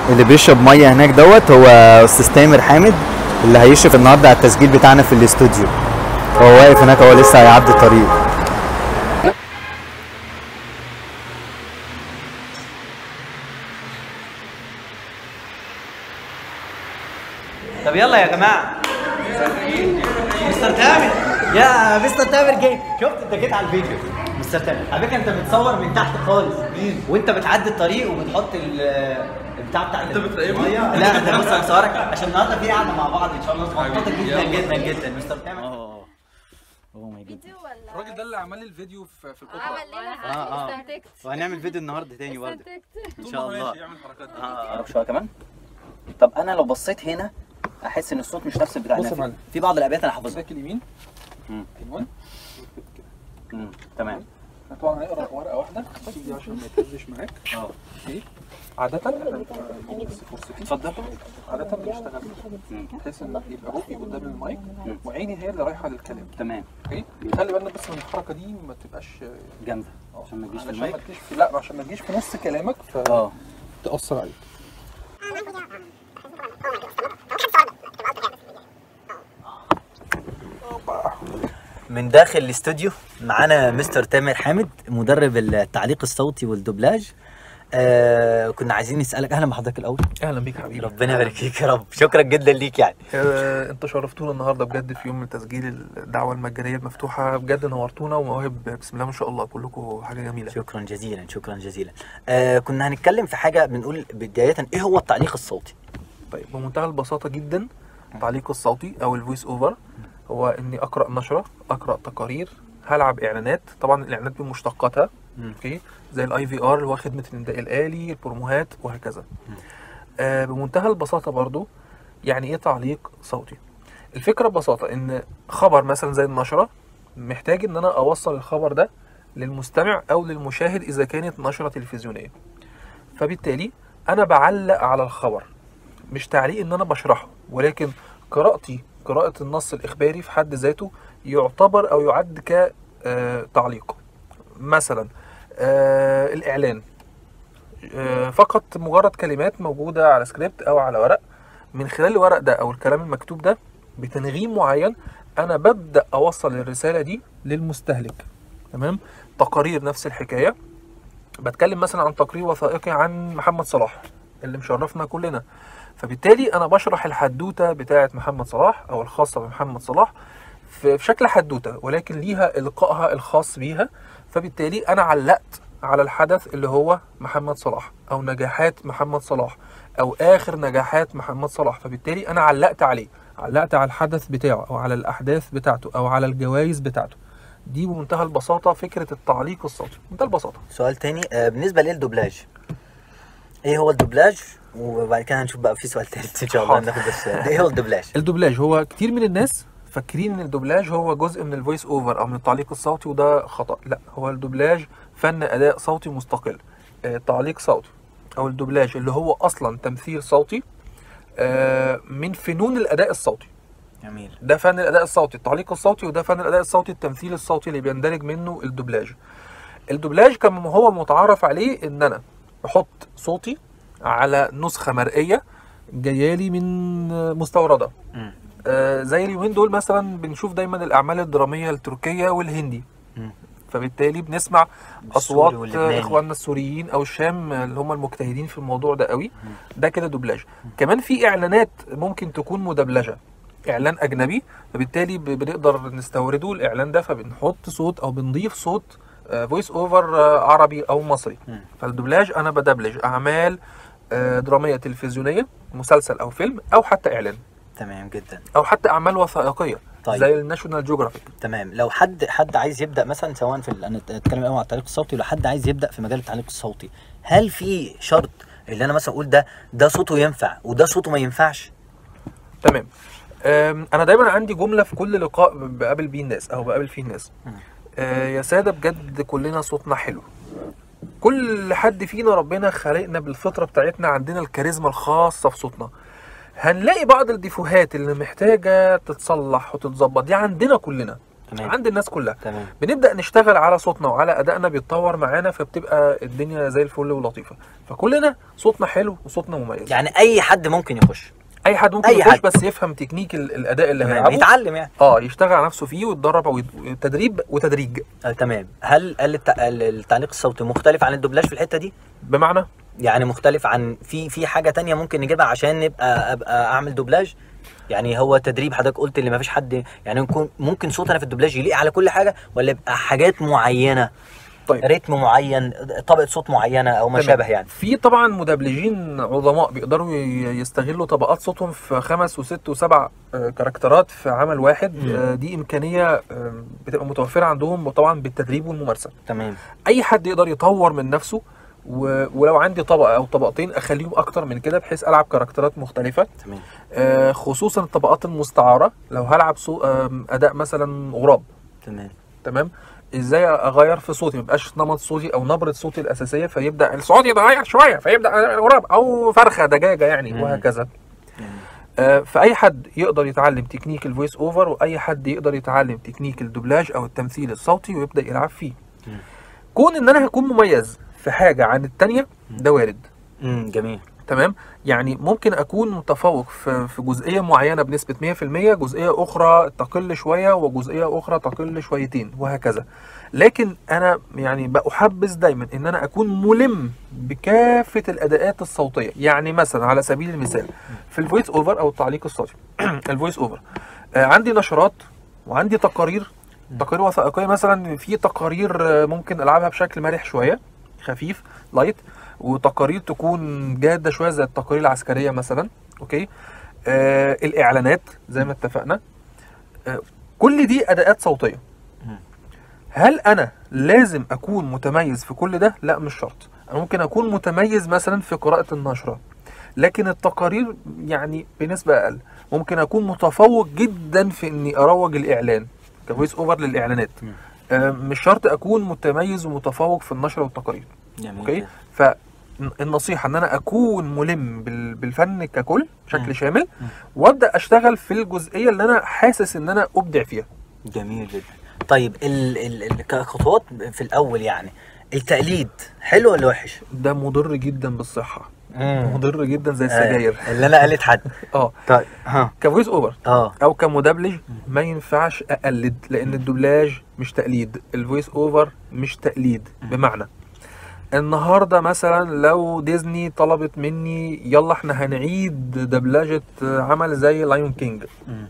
اللي بيشرب ميه هناك دوت هو استاذ تامر حامد اللي هيشرف النهارده على التسجيل بتاعنا في الاستوديو هو واقف هناك هو لسه هيعدي الطريق طب يلا يا جماعه مستر تامر يا مستر تامر جه شفت انت جيت على الفيديو مستر تامر على فكره انت بتصور من تحت خالص مين وانت بتعدي الطريق وبتحط ال البتاع بتاع انت بتراقبني؟ لا ده بص انا بصورك عشان النهارده في قعده مع بعض ان شاء الله مبسوطه جدا جدا جدا مستر تامر اوه ماي جاد فيديو ولا الراجل ده اللي عمل لي الفيديو في في القطعه عمل لنا آه، آه. استنتجت وهنعمل فيديو النهارده تاني برضه استنتجت ان شاء الله يعمل حركات دي. اقرب شويه كمان طب انا لو بصيت هنا احس ان الصوت مش نفس بتاع بص يا النافذة. معلم. في بعض الابيات انا حافظها باك اليمين مم. عنوان مم، تمام احنا طبعا هنقرا ورقه واحده دي عشان ما يتهزش معاك اه اوكي عادة احنا بنبقى- بس فرصتي اتفضل عادة بنشتغل بحيث ان يبقى بقي قدام المايك وعيني هي اللي رايحه للكلام تمام اوكي خلي بالنا بس من الحركه دي ما تبقاش جامده عشان ما تجيش في علشان ما المايك تجيش في لا عشان ما تجيش في نص كلامك اه فتأثر عليك من داخل الاستوديو معانا مستر تامر حامد مدرب التعليق الصوتي والدوبلاج آه كنا عايزين نسالك اهلا بحضرتك الاول اهلا بيك حبيبي ربنا يبارك فيك يا رب شكرا جدا ليك يعني آه، انت شرفتونا النهارده بجد في يوم من تسجيل الدعوه المجانيه المفتوحه بجد نورتونا ومواهب بسم الله ما شاء الله كلكم حاجه جميله شكرا جزيلا شكرا جزيلا آه كنا هنتكلم في حاجه بنقول بدايه ايه هو التعليق الصوتي طيب بمنتهى البساطه جدا التعليق الصوتي او الفويس اوفر هو اني اقرا نشره اقرا تقارير هلعب اعلانات طبعا الاعلانات بمشتقاتها مم. اوكي زي الاي في ار اللي هو خدمه النداء الالي البروموهات وهكذا آه بمنتهى البساطه برضو يعني ايه تعليق صوتي الفكره ببساطه ان خبر مثلا زي النشره محتاج ان انا اوصل الخبر ده للمستمع او للمشاهد اذا كانت نشره تلفزيونيه فبالتالي انا بعلق على الخبر مش تعليق ان انا بشرحه ولكن قراءتي قراءة النص الإخباري في حد ذاته يعتبر أو يعد كتعليق مثلا آه، الإعلان آه، فقط مجرد كلمات موجودة على سكريبت أو على ورق من خلال الورق ده أو الكلام المكتوب ده بتنغيم معين أنا ببدأ أوصل الرسالة دي للمستهلك تمام تقارير نفس الحكاية بتكلم مثلا عن تقرير وثائقي عن محمد صلاح اللي مشرفنا كلنا فبالتالي انا بشرح الحدوته بتاعه محمد صلاح او الخاصه بمحمد صلاح في في شكل حدوته ولكن ليها القائها الخاص بيها فبالتالي انا علقت على الحدث اللي هو محمد صلاح او نجاحات محمد صلاح او اخر نجاحات محمد صلاح فبالتالي انا علقت عليه علقت على الحدث بتاعه او على الاحداث بتاعته او على الجوائز بتاعته دي بمنتهى البساطه فكره التعليق الصوتي بمنتهى البساطه سؤال تاني آه بالنسبه للدوبلاج ايه هو الدوبلاج وبعد كده هنشوف بقى في سؤال تالت ان شاء الله حاضر. ناخد بس ايه هو الدوبلاج الدوبلاج هو كتير من الناس فاكرين ان الدوبلاج هو جزء من الفويس اوفر او من التعليق الصوتي وده خطا لا هو الدوبلاج فن اداء صوتي مستقل آه، تعليق صوتي او الدوبلاج اللي هو اصلا تمثيل صوتي آه، من فنون الاداء الصوتي جميل ده فن الاداء الصوتي التعليق الصوتي وده فن الاداء الصوتي التمثيل الصوتي اللي بيندرج منه الدوبلاج الدوبلاج كان هو متعارف عليه ان انا احط صوتي على نسخه مرئيه جايالي من آه، مستورده مم. آه، زي اليومين دول مثلا بنشوف دايما الاعمال الدراميه التركيه والهندي مم. فبالتالي بنسمع السوري اصوات واللبناني. آه، اخواننا السوريين او الشام آه، اللي هم المجتهدين في الموضوع ده قوي ده كده دوبلاج كمان في اعلانات ممكن تكون مدبلجه اعلان اجنبي فبالتالي ب- بنقدر نستورده الاعلان ده فبنحط صوت او بنضيف صوت فويس اوفر عربي او مصري مم. فالدوبلاج انا بدبلج اعمال آه، دراميه تلفزيونيه مسلسل او فيلم او حتى اعلان تمام جدا او حتى اعمال وثائقيه طيب. زي الناشونال جيوغرافيك تمام لو حد حد عايز يبدا مثلا سواء في ال- انا اتكلم قوي عن التعليق الصوتي لو حد عايز يبدا في مجال التعليق الصوتي هل في شرط اللي انا مثلا اقول ده ده صوته ينفع وده صوته ما ينفعش تمام أم، انا دايما عندي جمله في كل لقاء بقابل بيه الناس او بقابل فيه الناس آه، يا ساده بجد كلنا صوتنا حلو كل حد فينا ربنا خلقنا بالفطره بتاعتنا عندنا الكاريزما الخاصه في صوتنا هنلاقي بعض الديفوهات اللي محتاجه تتصلح وتتظبط دي عندنا كلنا تمام. عند الناس كلها تمام بنبدا نشتغل على صوتنا وعلى ادائنا بيتطور معانا فبتبقى الدنيا زي الفل ولطيفه فكلنا صوتنا حلو وصوتنا مميز يعني اي حد ممكن يخش اي حد ممكن أي يخش حد. بس يفهم تكنيك ال- الاداء اللي تمام هيلعبه يتعلم يعني اه يشتغل على نفسه فيه ويتدرب وتدريب وتدريج آه تمام هل هل الت- ال- التعليق الصوتي مختلف عن الدوبلاج في الحته دي بمعنى يعني مختلف عن في في حاجه تانية ممكن نجيبها عشان نبقى ابقى اعمل دوبلاج يعني هو تدريب حضرتك قلت اللي ما فيش حد يعني ممكن ممكن صوتنا في الدوبلاج يليق على كل حاجه ولا يبقى حاجات معينه طيب ريتم معين طبقه صوت معينه او ما تمام. شابه يعني في طبعا مدبلجين عظماء بيقدروا ي- يستغلوا طبقات صوتهم في خمس وست وسبع آه، كاركترات في عمل واحد مم. آه، دي امكانيه آه، بتبقى متوفره عندهم وطبعا بالتدريب والممارسه تمام اي حد يقدر يطور من نفسه و... ولو عندي طبقه او طبقتين اخليهم اكتر من كده بحيث العب كاركترات مختلفه تمام آه، خصوصا الطبقات المستعاره لو هلعب صو... آم، اداء مثلا غراب تمام تمام ازاي اغير في صوتي ما يبقاش نمط صوتي او نبره صوتي الاساسيه فيبدا الصوت يتغير شويه فيبدا غراب او فرخه دجاجه يعني مم. وهكذا آه، فاي حد يقدر يتعلم تكنيك الفويس اوفر واي حد يقدر يتعلم تكنيك الدوبلاج او التمثيل الصوتي ويبدا يلعب فيه مم. كون ان انا هكون مميز في حاجه عن التانية ده وارد امم جميل تمام يعني ممكن اكون متفوق في في جزئيه معينه بنسبه 100% جزئيه اخرى تقل شويه وجزئيه اخرى تقل شويتين وهكذا لكن انا يعني بحبذ دايما ان انا اكون ملم بكافه الاداءات الصوتيه يعني مثلا على سبيل المثال في الفويس اوفر او التعليق الصوتي الفويس اوفر آه، عندي نشرات وعندي تقارير تقارير وثائقيه مثلا في تقارير آه، ممكن العبها بشكل مرح شويه خفيف لايت وتقارير تكون جاده شويه زي التقارير العسكريه مثلا اوكي آه الاعلانات زي ما اتفقنا آه كل دي اداءات صوتيه مم. هل انا لازم اكون متميز في كل ده لا مش شرط انا ممكن اكون متميز مثلا في قراءه النشره لكن التقارير يعني بنسبه اقل ممكن اكون متفوق جدا في اني اروج الاعلان كفويس اوفر للاعلانات مم. آه مش شرط اكون متميز ومتفوق في النشر والتقارير جميل اوكي جدا. فالنصيحه ان انا اكون ملم بال- بالفن ككل مم. بشكل شامل مم. وابدا اشتغل في الجزئيه اللي انا حاسس ان انا ابدع فيها جميل جدا طيب ال ال ال كخطوات في الاول يعني التقليد حلو ولا وحش؟ ده مضر جدا بالصحه مم. مضر جدا زي السجاير آه. اللي انا قالت حد اه طيب ها كفويس اوفر اه او كمدبلج ما ينفعش اقلد لان الدوبلاج مش تقليد الفويس اوفر مش تقليد بمعنى النهارده مثلا لو ديزني طلبت مني يلا احنا هنعيد دبلجه عمل زي لايون كينج مم.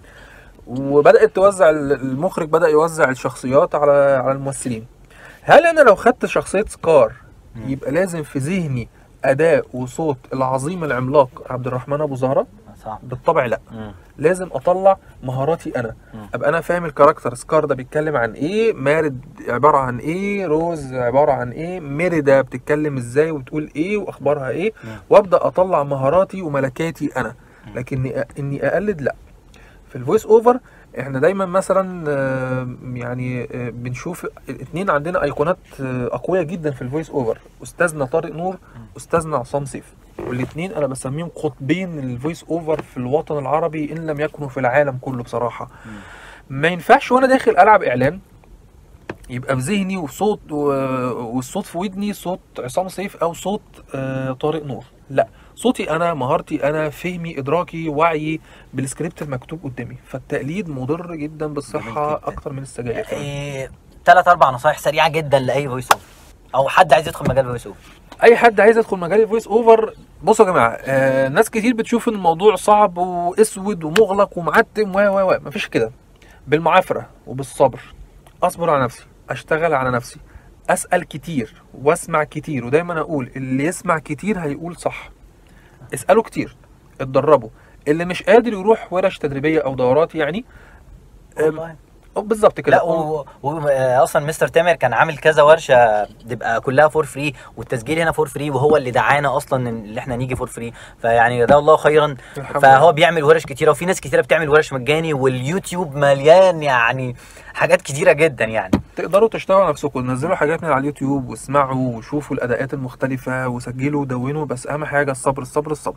وبدات توزع المخرج بدا يوزع الشخصيات على على الممثلين هل انا لو خدت شخصيه سكار مم. يبقى لازم في ذهني اداء وصوت العظيم العملاق عبد الرحمن ابو زهره صح بالطبع لا مم. لازم اطلع مهاراتي انا مم. ابقى انا فاهم الكاركتر سكار ده بيتكلم عن ايه مارد عباره عن ايه روز عباره عن ايه ميريدا بتتكلم ازاي وتقول ايه واخبارها ايه مم. وابدا اطلع مهاراتي وملكاتي انا لكن اني اقلد لا في الفويس اوفر احنا دايما مثلا آه، يعني آه، بنشوف اتنين عندنا ايقونات آه، اقوياء جدا في الفويس اوفر استاذنا طارق نور استاذنا عصام سيف والاثنين انا بسميهم قطبين الفويس اوفر في الوطن العربي ان لم يكونوا في العالم كله بصراحه ما ينفعش وانا داخل العب اعلان يبقى في ذهني وصوت و- والصوت في ودني صوت عصام سيف او صوت آه، طارق نور لا صوتي انا مهارتي انا فهمي ادراكي وعيي بالسكريبت المكتوب قدامي فالتقليد مضر جدا بالصحه جميل جدا. اكتر من السجاير كمان. إيه ثلاث اربع نصايح سريعه جدا لاي فويس اوفر او حد عايز يدخل مجال فويس اوفر اي حد عايز يدخل مجال الفويس اوفر بصوا يا جماعه آه ناس كتير بتشوف ان الموضوع صعب واسود ومغلق ومعتم و و و مفيش كده بالمعافره وبالصبر اصبر على نفسي اشتغل على نفسي اسال كتير واسمع كتير ودايما اقول اللي يسمع كتير هيقول صح اسالوا كتير اتدربوا اللي مش قادر يروح ورش تدريبيه او دورات يعني آم، والله أو بالظبط كده لا و... و... آه، اصلا مستر تامر كان عامل كذا ورشه تبقى كلها فور فري والتسجيل هنا فور فري وهو اللي دعانا اصلا إن- اللي احنا نيجي فور فري فيعني جزاه الله خيرا الحمد فهو لله. بيعمل ورش كتيره وفي ناس كتيره بتعمل ورش مجاني واليوتيوب مليان يعني حاجات كتيره جدا يعني تقدروا تشتغلوا على نفسكم تنزلوا حاجات من على اليوتيوب واسمعوا وشوفوا الاداءات المختلفه وسجلوا ودونوا بس اهم حاجه الصبر الصبر الصبر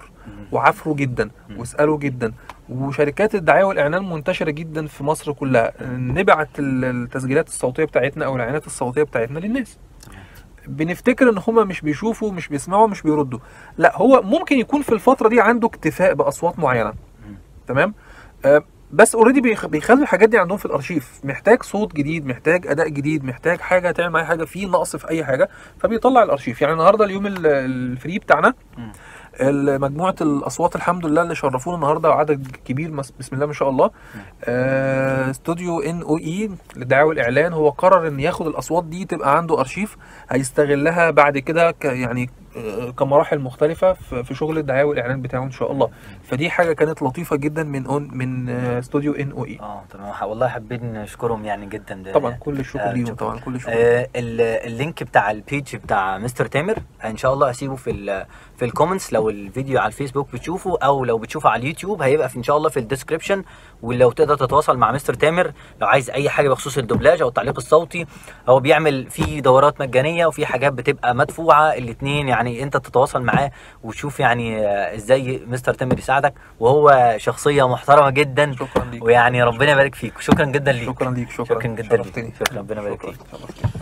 وعافروا جدا واسالوا جدا وشركات الدعايه والاعلان منتشره جدا في مصر كلها نبعت ال- التسجيلات الصوتيه بتاعتنا او الاعلانات الصوتيه بتاعتنا للناس بنفتكر ان هما مش بيشوفوا مش بيسمعوا مش بيردوا لا هو ممكن يكون في الفتره دي عنده اكتفاء باصوات معينه تمام آه بس اوريدي بيخلي الحاجات دي عندهم في الارشيف محتاج صوت جديد محتاج اداء جديد محتاج حاجه تعمل معايا حاجه في نقص في اي حاجه فبيطلع الارشيف يعني النهارده اليوم ال- الفري بتاعنا ال- مجموعه الاصوات الحمد لله اللي شرفونا النهارده عدد كبير مس- بسم الله ما شاء الله آه، استوديو ان او اي للدعايه والاعلان هو قرر ان ياخد الاصوات دي تبقى عنده ارشيف هيستغلها بعد كده ك يعني آه، كمراحل مختلفه في في شغل الدعايه والاعلان بتاعه ان شاء الله فدي حاجه كانت لطيفه جدا من أون من آه، استوديو ان او اي اه تمام ح- والله حابين نشكرهم يعني جدا ده طبعا كل الشكر آه، ليهم شكراً. طبعا كل الشكر آه ال- اللينك بتاع البيج بتاع مستر تامر ان شاء الله هسيبه في ال في الكومنتس لو الفيديو على الفيسبوك بتشوفه او لو بتشوفه على اليوتيوب هيبقى في ان شاء الله في الديسكربشن ولو تقدر تتواصل مع مستر تامر لو عايز اي حاجه بخصوص الدوبلاج او التعليق الصوتي هو بيعمل في دورات مجانيه وفي حاجات بتبقى مدفوعه الاثنين يعني انت تتواصل معاه وتشوف يعني آه، ازاي مستر تامر يساعدك وهو شخصيه محترمه جدا شكرا ليك ويعني ربنا يبارك فيك شكرا جدا ليك شكرا ليك شكرا شكرا جدا ليك شرفتني. شكرا ربنا يبارك شكراً. فيك شرفتني.